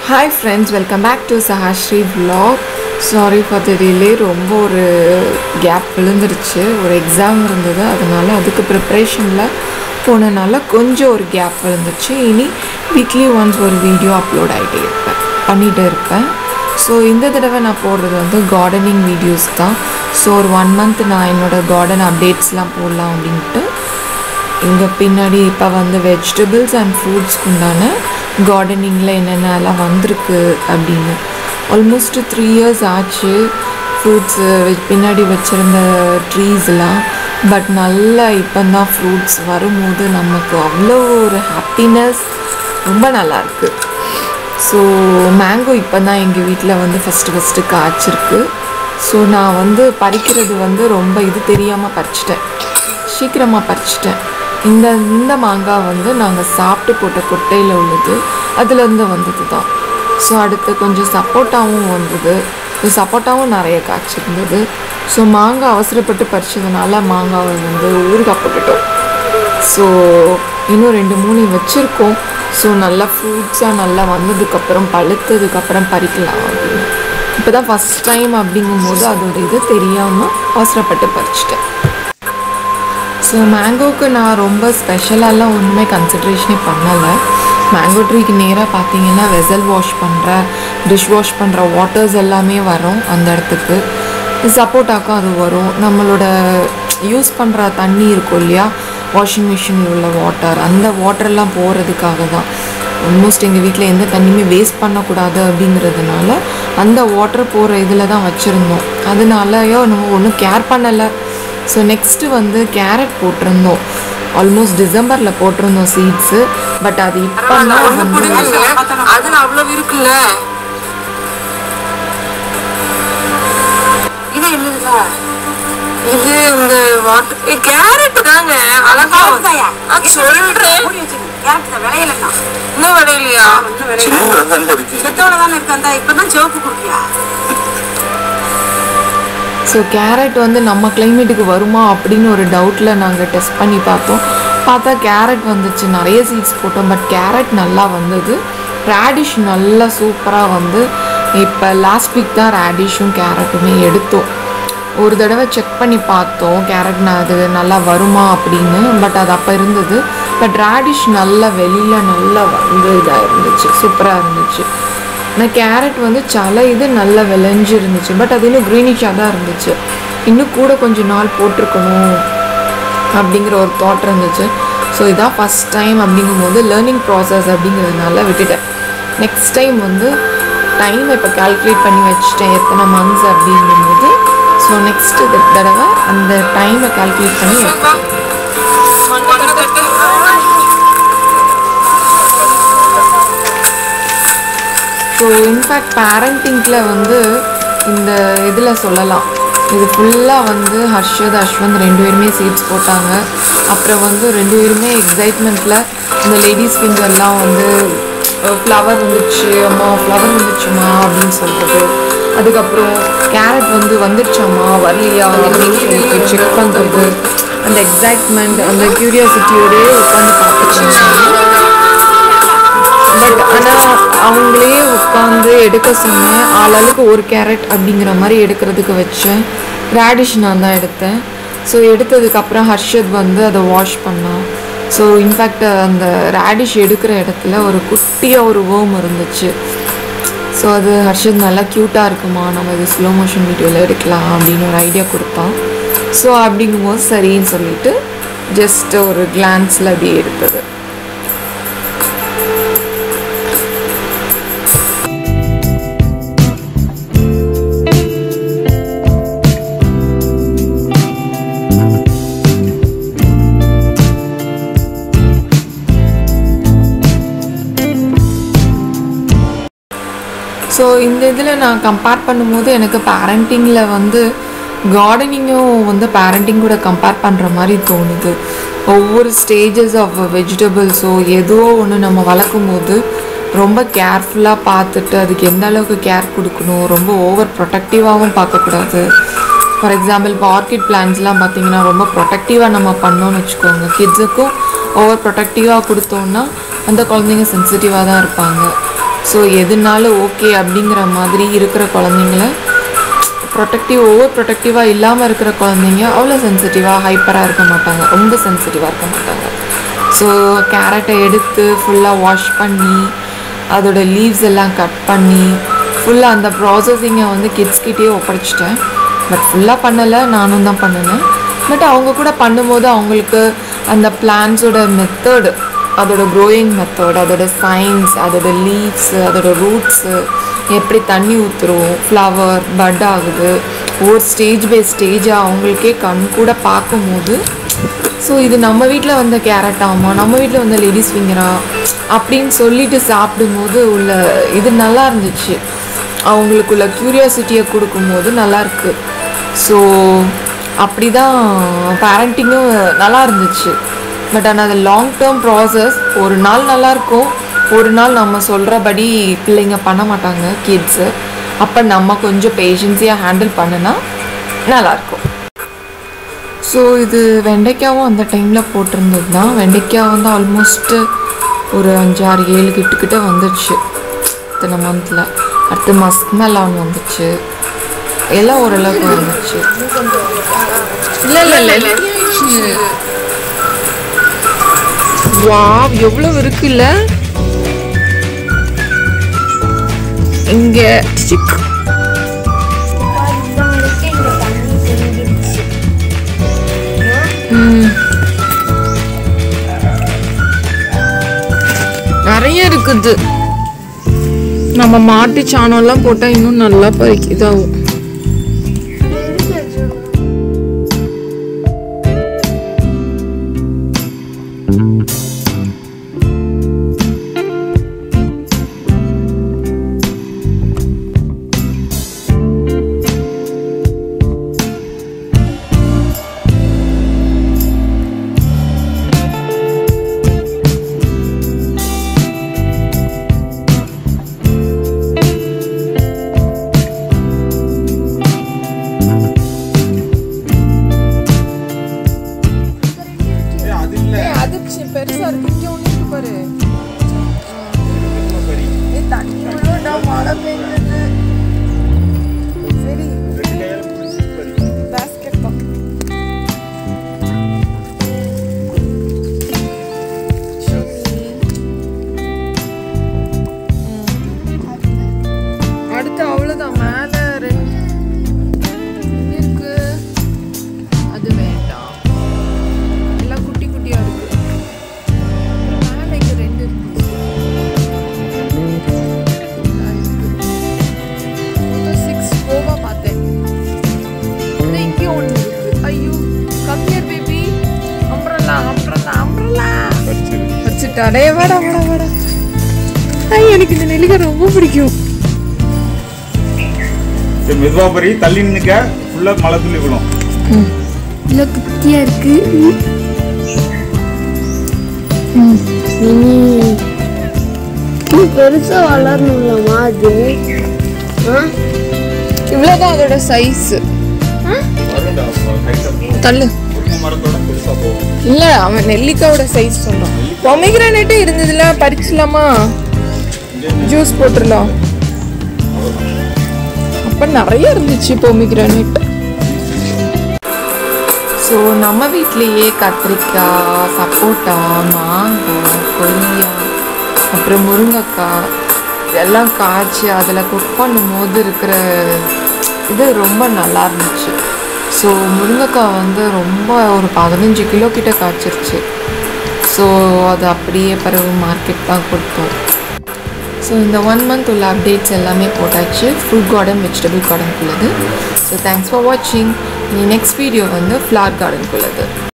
Hi friends welcome back to Sahasri vlog sorry for the delay ரொம்ப ஒரு gap விழுந்துருச்சு ஒரு எக்ஸாம் இருந்தது அதனால் அதுக்கு ப்ரிப்ரேஷனில் போனனால கொஞ்சம் ஒரு கேப் விழுந்துருச்சு இனி வீக்லி ஒன்ஸ் ஒரு வீடியோ அப்லோட் ஆகிட்டே இருப்பேன் பண்ணிகிட்டு இருப்பேன் ஸோ இந்த தடவை நான் போடுறது வந்து கார்டனிங் வீடியோஸ் தான் ஸோ ஒரு ஒன் மந்த் நான் என்னோடய கார்டன் அப்டேட்ஸ்லாம் போடலாம் அப்படின்ட்டு இங்கே பின்னாடி இப்போ வந்து வெஜிடபிள்ஸ் அண்ட் ஃப்ரூட்ஸ்க்கு உண்டான கார்டனிங்கில் என்னென்னலாம் வந்திருக்கு அப்படின்னு ஆல்மோஸ்ட் த்ரீ இயர்ஸ் ஆச்சு ஃப்ரூட்ஸு பின்னாடி வச்சுருந்த ட்ரீஸ்லாம் பட் நல்ல இப்போ தான் ஃப்ரூட்ஸ் வரும்போது நமக்கு அவ்வளோ ஒரு ஹாப்பினஸ் ரொம்ப நல்லாயிருக்கு ஸோ மேங்கோ இப்போ தான் எங்கள் வீட்டில் வந்து ஃபஸ்ட்டு ஃபஸ்ட்டு காய்ச்சிருக்கு ஸோ நான் வந்து பறிக்கிறது வந்து ரொம்ப இது தெரியாமல் பறிச்சிட்டேன் சீக்கிரமாக பறிச்சிட்டேன் இந்த இந்த மாங்காய் வந்து நாங்கள் சாப்பிட்டு போட்ட கொட்டையில் உள்ளது அதுலேருந்து வந்தது தான் ஸோ அடுத்து கொஞ்சம் சப்போட்டாவும் வந்தது இந்த சப்போட்டாவும் நிறைய காய்ச்சிருந்தது ஸோ மாங்காய் அவசரப்பட்டு பறிச்சதுனால மாங்காவை வந்து ஊறுகாய் போட்டுட்டோம் ஸோ இன்னும் ரெண்டு மூணு வச்சுருக்கோம் ஸோ நல்லா ஃப்ரூட்ஸாக நல்லா வந்ததுக்கப்புறம் பழுத்ததுக்கப்புறம் பறிக்கலாம் அப்படின்னு இப்போ தான் ஃபஸ்ட் டைம் அப்படிங்கும்போது அதோட இது தெரியாமல் அவசரப்பட்டு பறிச்சிட்டேன் ஸோ மேங்கோவுக்கு நான் ரொம்ப ஸ்பெஷலாலாம் ஒன்றுமே கன்சிட்ரேஷனே பண்ணலை மேங்கோ ட்ரீக்கு நேராக பார்த்தீங்கன்னா வெசல் வாஷ் பண்ணுற டிஷ் வாஷ் பண்ணுற வாட்டர்ஸ் எல்லாமே வரும் அந்த இடத்துக்கு சப்போட்டாக்கும் அது வரும் நம்மளோட யூஸ் பண்ணுற தண்ணி இருக்கும் இல்லையா வாஷிங் மிஷினில் உள்ள வாட்டர் அந்த வாட்டர்லாம் போகிறதுக்காக தான் ஆல்மோஸ்ட் எங்கள் வீட்டில் எந்த தண்ணியுமே வேஸ்ட் பண்ணக்கூடாது அப்படிங்கிறதுனால அந்த வாட்டர் போகிற இதில் தான் வச்சுருந்தோம் அதனாலயோ நம்ம ஒன்றும் கேர் பண்ணலை ஸோ நெக்ஸ்ட்டு வந்து கேரட் போட்டிருந்தோம் ஆல்மோஸ்ட் டிசம்பரில் போட்டிருந்தோம் சீட்ஸு பட் அது இப்போ வந்து அதுல அவ்வளவு இருக்குல்ல இது என்னதுல இது இந்த வாட்டர் கேரட் தாங்க அழகா அது சொல்றேன் இன்னும் விளையலையா ஸோ கேரட் வந்து நம்ம கிளைமேட்டுக்கு வருமா அப்படின்னு ஒரு டவுட்டில் நாங்கள் டெஸ்ட் பண்ணி பார்த்தோம் பார்த்தா கேரட் வந்துச்சு நிறைய சீட்ஸ் போட்டோம் பட் கேரட் நல்லா வந்தது ரேடிஷ் நல்லா சூப்பராக வந்து இப்போ லாஸ்ட் வீக் தான் ரேடிஷும் கேரட்டுமே எடுத்தோம் ஒரு தடவை செக் பண்ணி பார்த்தோம் கேரட் நான் அது நல்லா வருமா அப்படின்னு பட் அது அப்போ இருந்தது பட் ரேடிஷ் நல்லா வெளியில் நல்லா வந்து இதாக இருந்துச்சு சூப்பராக இருந்துச்சு ஆனால் கேரட் வந்து சில இது நல்லா விளைஞ்சு இருந்துச்சு பட் அது இன்னும் க்ரீனிஷாக தான் இருந்துச்சு இன்னும் கூட கொஞ்சம் நாள் போட்டிருக்கணும் அப்படிங்கிற ஒரு தாட் இருந்துச்சு ஸோ இதான் ஃபஸ்ட் டைம் அப்படிங்கும்போது லேர்னிங் ப்ராசஸ் அப்படிங்கிறதுனால விட்டுட்டேன் நெக்ஸ்ட் டைம் வந்து டைம் இப்போ கால்குலேட் பண்ணி வச்சுட்டேன் எத்தனை மந்த்ஸ் அப்படிங்கும்போது ஸோ நெக்ஸ்ட் தடவை அந்த டைமை கால்குலேட் பண்ணி எடுத்துட்டேன் ஸோ இன்ஃபேக்ட் பேரண்டிங்கில் வந்து இந்த இதில் சொல்லலாம் இது ஃபுல்லாக வந்து ஹர்ஷத் அஸ்வந்த் ரெண்டு பேருமே சீட்ஸ் போட்டாங்க அப்புறம் வந்து ரெண்டு பேருமே எக்ஸைட்மெண்ட்டில் இந்த லேடிஸ் ஃபிங்கர்லாம் வந்து ஃப்ளவர் வந்துச்சு அம்மா ஃப்ளவர் வந்துச்சுமா அப்படின்னு சொல்கிறது அதுக்கப்புறம் கேரட் வந்து வந்துருச்சாம்மா வரலையா அப்படின்னு சொல்லிட்டு செக் பண்ணுறது அந்த எக்ஸைட்மெண்ட் அந்த க்யூரியாசிட்டியோடயே உட்காந்து பார்த்துட்டு பட் ஆனால் அவங்களே உட்காந்து எடுக்க சொன்னேன் ஆளாளுக்கு ஒரு கேரட் அப்படிங்கிற மாதிரி எடுக்கிறதுக்கு வச்சேன் ரேடிஷ் நான் தான் எடுத்தேன் ஸோ எடுத்ததுக்கப்புறம் ஹர்ஷத் வந்து அதை வாஷ் பண்ணான் ஸோ இன்ஃபேக்ட் அந்த ரேடிஷ் எடுக்கிற இடத்துல ஒரு குட்டியாக ஒரு ஓம் இருந்துச்சு ஸோ அது ஹர்ஷத் நல்லா க்யூட்டாக இருக்குமா நம்ம இது ஸ்லோ மோஷன் வீடியோவில் எடுக்கலாம் அப்படின்னு ஒரு ஐடியா கொடுத்தான் ஸோ அப்படிங்கும்போது சரின்னு சொல்லிட்டு ஜஸ்ட் ஒரு கிளான்ஸில் அப்படியே எடுத்தது ஸோ இந்த இதில் நான் கம்பேர் பண்ணும்போது எனக்கு பேரண்டிங்கில் வந்து கார்டனிங்கும் வந்து பேரண்டிங் கூட கம்பேர் பண்ணுற மாதிரி தோணுது ஒவ்வொரு ஸ்டேஜஸ் ஆஃப் வெஜிடபிள்ஸோ ஏதோ ஒன்று நம்ம வளர்க்கும் போது ரொம்ப கேர்ஃபுல்லாக பார்த்துட்டு அதுக்கு எந்த அளவுக்கு கேர் கொடுக்கணும் ரொம்ப ஓவர் ப்ரொடக்டிவாகவும் பார்க்கக்கூடாது ஃபார் எக்ஸாம்பிள் இப்போ ஆர்கிட் பிளான்ஸ்லாம் பார்த்தீங்கன்னா ரொம்ப ப்ரொடக்டிவாக நம்ம பண்ணோன்னு வச்சுக்கோங்க கிட்ஸுக்கும் ஓவர் ப்ரொடக்டிவாக கொடுத்தோன்னா அந்த குழந்தைங்க சென்சிட்டிவாக தான் இருப்பாங்க ஸோ எதுனாலும் ஓகே அப்படிங்கிற மாதிரி இருக்கிற குழந்தைங்கள ப்ரொடெக்டிவ் ஓவர் ப்ரொடெக்டிவாக இல்லாமல் இருக்கிற குழந்தைங்க அவ்வளோ சென்சிட்டிவாக ஹைப்பராக இருக்க மாட்டாங்க ரொம்ப சென்சிட்டிவாக இருக்க மாட்டாங்க ஸோ கேரட்டை எடுத்து ஃபுல்லாக வாஷ் பண்ணி அதோட லீவ்ஸ் எல்லாம் கட் பண்ணி ஃபுல்லாக அந்த ப்ராசஸிங்கை வந்து கிட்ஸ்கிட்டேயே ஒப்படைச்சிட்டேன் பட் ஃபுல்லாக பண்ணலை நானும் தான் பண்ணினேன் பட் அவங்க கூட பண்ணும்போது அவங்களுக்கு அந்த பிளான்ஸோட மெத்தடு அதோட க்ரோயிங் மெத்தட் அதோட சயின்ஸ் அதோட லீவ்ஸு அதோட ரூட்ஸு எப்படி தண்ணி ஊற்றுறோம் ஃப்ளவர் பட் ஆகுது ஒவ்வொரு ஸ்டேஜ் பை ஸ்டேஜாக அவங்களுக்கே கண் கூட பார்க்கும்போது ஸோ இது நம்ம வீட்டில் வந்த கேரட் ஆமா நம்ம வீட்டில் வந்த லேடிஸ் ஃபிங்கரா அப்படின்னு சொல்லிட்டு சாப்பிடும்போது உள்ள இது நல்லா இருந்துச்சு அவங்களுக்குள்ள க்யூரியாசிட்டியை கொடுக்கும்போது நல்லா இருக்கு ஸோ அப்படி தான் பேரண்டிங்கும் நல்லா இருந்துச்சு பட் ஆனால் அது லாங் டேர்ம் ப்ராசஸ் ஒரு நாள் நல்லா இருக்கும் ஒரு நாள் நம்ம சொல்கிறபடி பிள்ளைங்க பண்ண மாட்டாங்க கிட்ஸு அப்போ நம்ம கொஞ்சம் பேஷன்ஸியாக ஹேண்டில் பண்ணுனா நல்லாயிருக்கும் ஸோ இது வெண்டைக்காவும் அந்த டைமில் போட்டிருந்தது தான் வெண்டைக்காய் வந்து ஆல்மோஸ்ட்டு ஒரு அஞ்சாறு ஏழு கிட்டக்கிட்ட வந்துடுச்சு இத்தனை மந்தில் அடுத்து மஸ்க் மெலான் வந்துச்சு எல்லாம் ஓரளவுக்கு வந்துச்சு இல்லை இல்லை இல்லை வா எவ்வளவு இருக்குல்ல இங்க சிக் ம். நிறைய இருக்குது நம்ம மாட்டு சாணம்லாம் போட்டால் இன்னும் நல்லா பறிக்க இதாகும் அது பெருசா இருக்கு இங்க ஒண்ணு இருக்கு பாரு தண்ணி மழை பெய்யுது சரி பேஸ்கெட் தான் அடுத்து அவ்வளோதான் மேலே ரெண்டு இங்க இருக்கு அது வேண்டாம் எல்லாம் குட்டி குட்டியா இருக்கு மேலே இங்க ரெண்டு இருக்கு சிக்ஸ் கோவா பார்த்தேன் இது இங்கே ஒன்று இருக்கு ஐயோ கம்மியர் பேபி அம்ப்ரல்லா அம்ப்ரல்லா அம்ப்ரல்லா வச்சுட்டாடே வாடா வாடா வாடா ஐய் எனக்கு இந்த நெல்லிக்காய் ரொம்ப பிடிக்கும் சரி மெதுவா பறி தள்ளி நின்னுக்க ஃபுல்லா மழை துள்ளி விழும் இவ்வளோ குட்டியா இருக்கு மினி பெருசா வளரணும்லாமா அது ஆ? இவ்வளோதான் அதோட சைஸ் வரும்டா கைட்ட தள்ளு முருங்கை மரத்தோட பெருசா போகும் இல்ல அவன் நெல்லிக்காயோட சைஸ் சொன்னான் பொமிகிரானேட்டே இருந்ததுல பறிச்சலாமா ஜூஸ் போட்டுடலாம் அப்ப நிறைய இருந்துச்சு பொமிகிரானேட் ஸோ நம்ம வீட்லேயே கத்திரிக்காய் சப்போட்டா மாங்காய் கொய்யா அப்புறம் முருங்கைக்காய் இதெல்லாம் காய்ச்சி அதில் குக் பண்ணும்போது இருக்கிற இது ரொம்ப நல்லா இருந்துச்சு ஸோ முருங்கைக்காய் வந்து ரொம்ப ஒரு பதினஞ்சு கிலோ கிட்ட காய்ச்சிருச்சு ஸோ அது அப்படியே பிறகு மார்க்கெட் தான் கொடுத்தோம் ஸோ இந்த ஒன் மந்த் உள்ள அப்டேட்ஸ் எல்லாமே போட்டாச்சு ஃபுல் கார்டன் வெஜிடபிள் கார்டனுக்குள்ளது ஸோ தேங்க்ஸ் ஃபார் வாட்சிங் நீ நெக்ஸ்ட் வீடியோ வந்து ஃப்ளார் கார்டனுக்குள்ளது